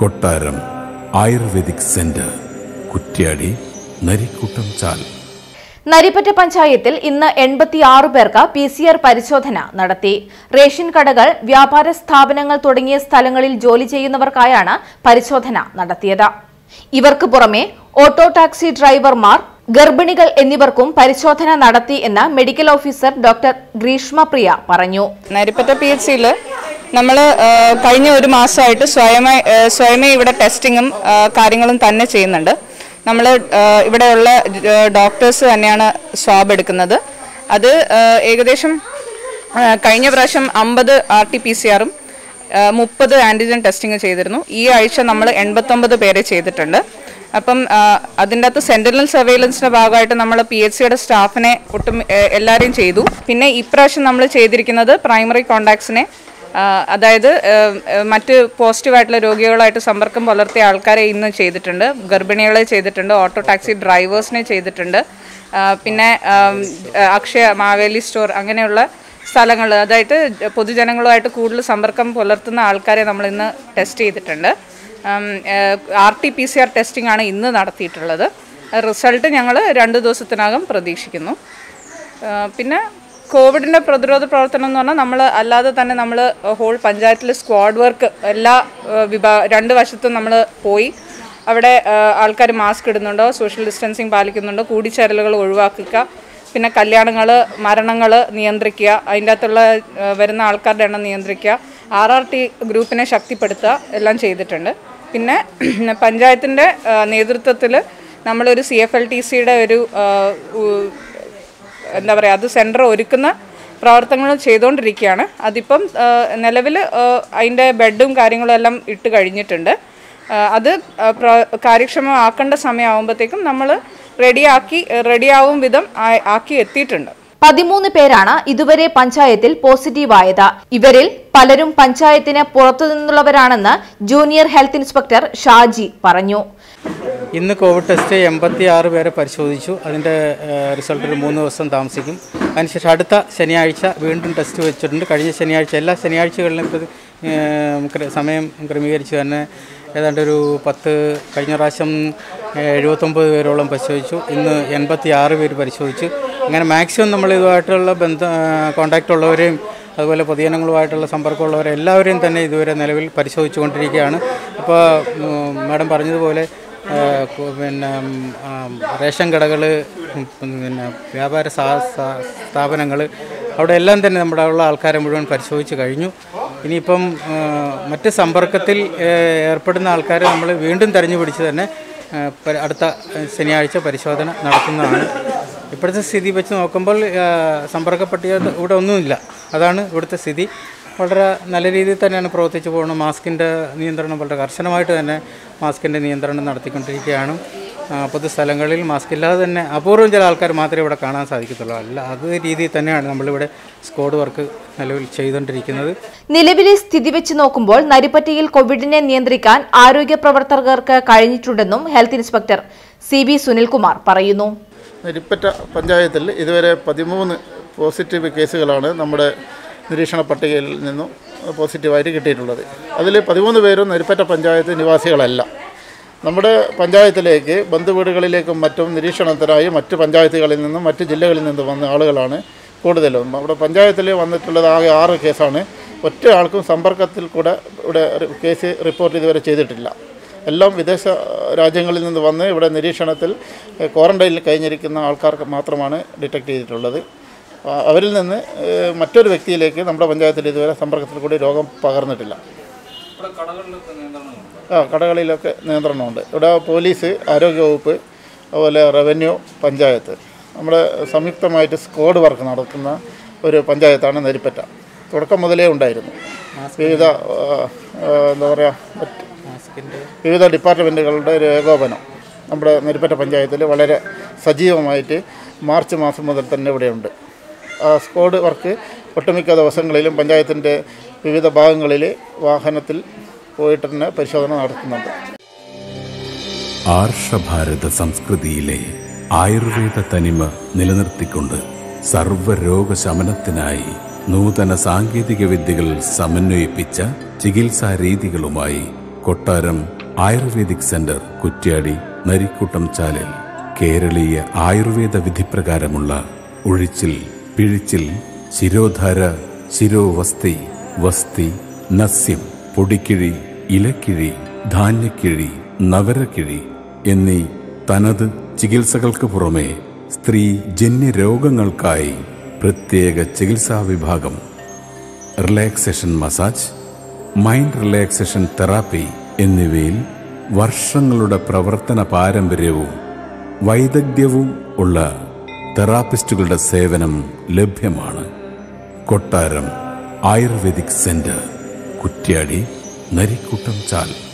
കൊട്ടാരം ayurvedic centre Kuttiady Narikkuttam Chal Narippatta പഞ്ചായത്തിൽ ഇന്ന് എൺപത്തിയാറ് പേർക്ക് പി സി ആർ പരിശോധന നടത്തി റേഷൻ കടകൾ വ്യാപാര സ്ഥാപനങ്ങൾ തുടങ്ങിയ സ്ഥലങ്ങളിൽ ജോലി ചെയ്യുന്നവർക്കായാണ് പരിശോധന നടത്തിയത് ഇവർക്ക് പുറമെ ഓട്ടോ ടാക്സി ഡ്രൈവർമാർ ഗർഭിണികൾ എന്നിവർക്കും പരിശോധന നടത്തി എന്ന് മെഡിക്കൽ ഓഫീസർ ഡോക്ടർ ഗ്രീഷ്മപ്രിയ പറഞ്ഞു നരിപ്പറ്റ പി എച്ച് സിയിൽ നമ്മൾ കഴിഞ്ഞ ഒരു മാസമായിട്ട് സ്വയമേ ആ, സ്വയമേ ഇവിടെ ടെസ്റ്റിങ്ങും ആ, കാര്യങ്ങളും തന്നെ ചെയ്യുന്നുണ്ട് നമ്മൾ ഇവിടെയുള്ള ഡോക്ടേഴ്സ് തന്നെയാണ് സ്വാബ് എടുക്കുന്നത് അത് ആ, ഏകദേശം ആ, കഴിഞ്ഞ പ്രാവശ്യം അമ്പത് ആർ ടി പി സി ആറും മുപ്പത് ആൻറ്റിജൻ ടെസ്റ്റിംഗ് ചെയ്തിരുന്നു ഈ ആഴ്ച നമ്മൾ എൺപത്തൊമ്പത് പേരെ ചെയ്തിട്ടുണ്ട് അപ്പം ആ, അതിൻ്റെ അകത്ത് സെൻറ്റിനൽ സർവൈലൻസിൻ്റെ ഭാഗമായിട്ട് നമ്മൾ പി എച്ച് സിയുടെ സ്റ്റാഫിനെ ഒട്ടും ഏ, എല്ലാവരെയും ചെയ്തു പിന്നെ ഇപ്രാവശ്യം നമ്മൾ ചെയ്തിരിക്കുന്നത് പ്രൈമറി കോണ്ടാക്ട്സിനെ ആ, അതായത് ഏ, ഏ, മറ്റ് പോസിറ്റീവായിട്ടുള്ള രോഗികളായിട്ട് സമ്പർക്കം പുലർത്തിയ ആൾക്കാരെ ഇന്ന് ചെയ്തിട്ടുണ്ട് ഗർഭിണികളെ ചെയ്തിട്ടുണ്ട് ഓട്ടോ ടാക്സി ഡ്രൈവേഴ്സിനെ ചെയ്തിട്ടുണ്ട് ആ, പിന്നെ ആം, അക്ഷയ മാവേലി സ്റ്റോർ അങ്ങനെയുള്ള സ്ഥലങ്ങൾ അതായത് പൊതുജനങ്ങളുമായിട്ട് കൂടുതൽ സമ്പർക്കം പുലർത്തുന്ന ആൾക്കാരെ നമ്മൾ ഇന്ന് ടെസ്റ്റ് ചെയ്തിട്ടുണ്ട് R T P C R testing ആണ് ഇന്ന് നടത്തിയിട്ടുള്ളത് റിസൾട്ട് ഞങ്ങൾ രണ്ട് ദിവസത്തിനകം പ്രതീക്ഷിക്കുന്നു ആ, പിന്നെ കോവിഡിൻ്റെ പ്രതിരോധ പ്രവർത്തനം എന്ന് പറഞ്ഞാൽ നമ്മൾ അല്ലാതെ തന്നെ നമ്മൾ ഹോൾ പഞ്ചായത്തിൽ സ്ക്വാഡ് വർക്ക് എല്ലാ വിഭാ രണ്ട് വശത്തും നമ്മൾ പോയി അവിടെ ആൾക്കാർ മാസ്ക് ഇടുന്നുണ്ടോ സോഷ്യൽ ഡിസ്റ്റൻസിങ് പാലിക്കുന്നുണ്ടോ കൂടിച്ചേരലുകൾ ഒഴിവാക്കുക പിന്നെ കല്യാണങ്ങൾ മരണങ്ങൾ നിയന്ത്രിക്കുക അതിൻ്റെ അകത്തുള്ള ആ, വരുന്ന ആൾക്കാരുടെ എണ്ണം നിയന്ത്രിക്കുക ആർ ആർ ടി ഗ്രൂപ്പിനെ ശക്തിപ്പെടുത്തുക എല്ലാം ചെയ്തിട്ടുണ്ട് പിന്നെ പഞ്ചായത്തിൻ്റെ നേതൃത്വത്തിൽ നമ്മളൊരു സി എഫ് എൽ ടി സിയുടെ ഒരു ആ, ഉ- എന്താ പറയുക അത് സെൻറ്റർ ഒരുക്കുന്ന പ്രവർത്തനങ്ങൾ ചെയ്തുകൊണ്ടിരിക്കുകയാണ് അതിപ്പം നിലവിൽ അതിൻ്റെ ബെഡും കാര്യങ്ങളും എല്ലാം ഇട്ട് കഴിഞ്ഞിട്ടുണ്ട് ആ, അത് ആ, പ്ര- കാര്യക്ഷമമാക്കേണ്ട സമയമാകുമ്പോഴത്തേക്കും നമ്മൾ റെഡിയാക്കി റെഡിയാവും വിധം ആ- ആക്കി എത്തിയിട്ടുണ്ട് പതിമൂന്ന് പേരാണ് ഇതുവരെ പഞ്ചായത്തിൽ പോസിറ്റീവായത് ഇവരിൽ പലരും പഞ്ചായത്തിന് പുറത്തുനിന്നുള്ളവരാണെന്ന് ജൂനിയർ ഹെൽത്ത് ഇൻസ്പെക്ടർ ഷാജി പറഞ്ഞു ഇന്ന് കോവിഡ് ടെസ്റ്റ് എൺപത്തി ആറ് പേരെ പരിശോധിച്ചു അതിൻ്റെ റിസൾട്ട് ഒരു മൂന്ന് ദിവസം താമസിക്കും അതിനുശേഷം അടുത്ത ശനിയാഴ്ച വീണ്ടും ടെസ്റ്റ് വെച്ചിട്ടുണ്ട് കഴിഞ്ഞ ശനിയാഴ്ച എല്ലാ ശനിയാഴ്ചകളിലും ഇപ്പോൾ ഏഹ്, ക്ര- സമയം ക്രമീകരിച്ച് തന്നെ ഏതാണ്ട് ഒരു പത്ത് കഴിഞ്ഞ പ്രാവശ്യം ഏഹ്, എഴുപത്തൊമ്പത് പേരോളം പരിശോധിച്ചു ഇന്ന് എൺപത്തി ആറ് പേര് പരിശോധിച്ചു അങ്ങനെ മാക്സിമം നമ്മൾ ഇതുമായിട്ടുള്ള ബന്ധ കോണ്ടാക്റ്റ് ഉള്ളവരെയും അതുപോലെ പൊതുജനങ്ങളുമായിട്ടുള്ള സമ്പർക്കമുള്ളവരെ എല്ലാവരെയും തന്നെ ഇതുവരെ നിലവിൽ പരിശോധിച്ചുകൊണ്ടിരിക്കുകയാണ് ഇപ്പോൾ മാഡം പറഞ്ഞതുപോലെ ആ, കു- പിന്നെ ഉം, ആ, റേഷൻ കടകൾ പിന്നെ വ്യാപാര സ്ഥാപനങ്ങൾ അവിടെ എല്ലാം തന്നെ നമ്മുടെ ഉള്ള ആൾക്കാരെ മുഴുവൻ പരിശോധിച്ച് കഴിഞ്ഞു ഇനിയിപ്പം ആ, മറ്റ് സമ്പർക്കത്തിൽ ഏ, ഏർപ്പെടുന്ന ആൾക്കാരെ നമ്മൾ വീണ്ടും തെരഞ്ഞു പിടിച്ച് തന്നെ ആ, പ- അടുത്ത ശനിയാഴ്ച പരിശോധന നടത്തുന്നതാണ് ഇപ്പോഴത്തെ സ്ഥിതി വെച്ച് നോക്കുമ്പോൾ ആ, സമ്പർക്ക പട്ടിക ഇവിടെ ഒന്നുമില്ല അതാണ് ഇവിടുത്തെ സ്ഥിതി വളരെ നല്ല രീതിയിൽ തന്നെയാണ് പ്രവർത്തിച്ചു പോകുന്നത് മാസ്കിൻ്റെ നിയന്ത്രണം വളരെ കർശനമായിട്ട് തന്നെ മാസ്കിൻ്റെ നിയന്ത്രണം നടത്തിക്കൊണ്ടിരിക്കുകയാണ് ആ, പൊതുസ്ഥലങ്ങളിൽ മാസ്ക് ഇല്ലാതെ തന്നെ അപൂർവം ചില ആൾക്കാർ മാത്രമേ ഇവിടെ കാണാൻ സാധിക്കത്തുള്ളൂ അല്ല അത് രീതിയിൽ തന്നെയാണ് നമ്മളിവിടെ സ്ക്വാഡ് വർക്ക് നിലവിൽ ചെയ്തുകൊണ്ടിരിക്കുന്നത് നിലവിലെ സ്ഥിതി വെച്ച് നോക്കുമ്പോൾ നരിപ്പറ്റയിൽ കോവിഡിനെ നിയന്ത്രിക്കാൻ ആരോഗ്യ പ്രവർത്തകർക്ക് കഴിഞ്ഞിട്ടുണ്ടെന്നും health inspector C B Sunilkumar പറയുന്നു നരിപ്പറ്റ പഞ്ചായത്തിൽ ഇതുവരെ പതിമൂന്ന് പോസിറ്റീവ് കേസുകളാണ് നമ്മുടെ നിരീക്ഷണ പട്ടികയിൽ നിന്നും പോസിറ്റീവായിട്ട് കിട്ടിയിട്ടുള്ളത് അതിൽ പതിമൂന്ന് പേരും നരിപ്പറ്റ പഞ്ചായത്ത് നിവാസികളല്ല നമ്മുടെ പഞ്ചായത്തിലേക്ക് ബന്ധുവീടുകളിലേക്കും മറ്റും നിരീക്ഷണത്തിനായി മറ്റ് പഞ്ചായത്തുകളിൽ നിന്നും മറ്റ് ജില്ലകളിൽ നിന്നും വന്ന ആളുകളാണ് കൂടുതലും നമ്മുടെ പഞ്ചായത്തിൽ വന്നിട്ടുള്ളത് ആകെ ആറ് കേസാണ് ഒറ്റ ആൾക്കും സമ്പർക്കത്തിൽ കൂടെ ഇവിടെ റി- കേസ് റിപ്പോർട്ട് ഇതുവരെ ചെയ്തിട്ടില്ല എല്ലാം വിദേശ രാജ്യങ്ങളിൽ നിന്ന് വന്ന് ഇവിടെ നിരീക്ഷണത്തിൽ ഏഹ്, ക്വാറന്റൈനിൽ കഴിഞ്ഞിരിക്കുന്ന ആൾക്കാർക്ക് മാത്രമാണ് ഡിറ്റക്ട് ചെയ്തിട്ടുള്ളത് ആ, അവരിൽ നിന്ന് ഏഹ്, മറ്റൊരു വ്യക്തിയിലേക്ക് നമ്മുടെ പഞ്ചായത്തിൽ ഇതുവരെ സമ്പർക്കത്തിൽ കൂടി രോഗം പകർന്നിട്ടില്ല ആ കടകളിലൊക്കെ നിയന്ത്രണമുണ്ട് ഇവിടെ പോലീസ് ആരോഗ്യവകുപ്പ് അതുപോലെ റവന്യൂ പഞ്ചായത്ത് നമ്മുടെ സംയുക്തമായിട്ട് സ്ക്വാഡ് വർക്ക് നടത്തുന്ന ഒരു പഞ്ചായത്താണ് നെരിപ്പറ്റ തുടക്കം മുതലേ ഉണ്ടായിരുന്നു വിവിധ ആ, ആ, എന്താ പറയുക മറ്റ് വിവിധ ഡിപ്പാർട്ട്മെൻറ്റുകളുടെ ഒരു ഏകോപനം നമ്മുടെ നെരിപ്പറ്റ പഞ്ചായത്തിൽ വളരെ സജീവമായിട്ട് മാർച്ച് മാസം മുതൽ തന്നെ ഇവിടെയുണ്ട് ആ സ്ക്വാഡ് വർക്ക് ഒട്ടുമിക്ക ദിവസങ്ങളിലും പഞ്ചായത്തിൻ്റെ വിവിധ ഭാഗങ്ങളിൽ വാഹനത്തിൽ പോയിട്ട് തന്നെ പരിശോധന നടത്തുന്നുണ്ട് ആർഷഭാരത സംസ്കൃതിയിലെ ആയുർവേദ തനിമ നിലനിർത്തിക്കൊണ്ട് സർവ്വരോഗശമനത്തിനായി നൂതന സാങ്കേതിക വിദ്യകൾ സമന്വയിപ്പിച്ച ചികിത്സാ രീതികളുമായി കൊട്ടാരം ആയുർവേദിക് സെന്റർ കുറ്റ്യാടി നരിക്കുട്ടം ചാലിൽ കേരളീയ ആയുർവേദ വിധിപ്രകാരമുള്ള ഒഴിച്ചിൽ പിഴിച്ചിൽ ശിരോധാര ശിരോവസ്തി വസ്തി നസ്യം പൊടിക്കിഴി ഇലക്കിഴി ധാന്യക്കിഴി നവരക്കിഴി എന്നീ തനത് ചികിത്സകൾക്ക് പുറമെ സ്ത്രീ ജന്യ രോഗങ്ങൾക്കായി പ്രത്യേക ചികിത്സാ വിഭാഗം relaxation massage mind relaxation therapy എന്നിവയിൽ വർഷങ്ങളുടെ പ്രവർത്തന പാരമ്പര്യവും വൈദഗ്ധ്യവും ഉള്ള തെറാപ്പിസ്റ്റുകളുടെ സേവനം ലഭ്യമാണ് കൊട്ടാരം ആയുർവേദിക് സെന്റർ കുറ്റ്യാടി നരിക്കുട്ടം ചാൽ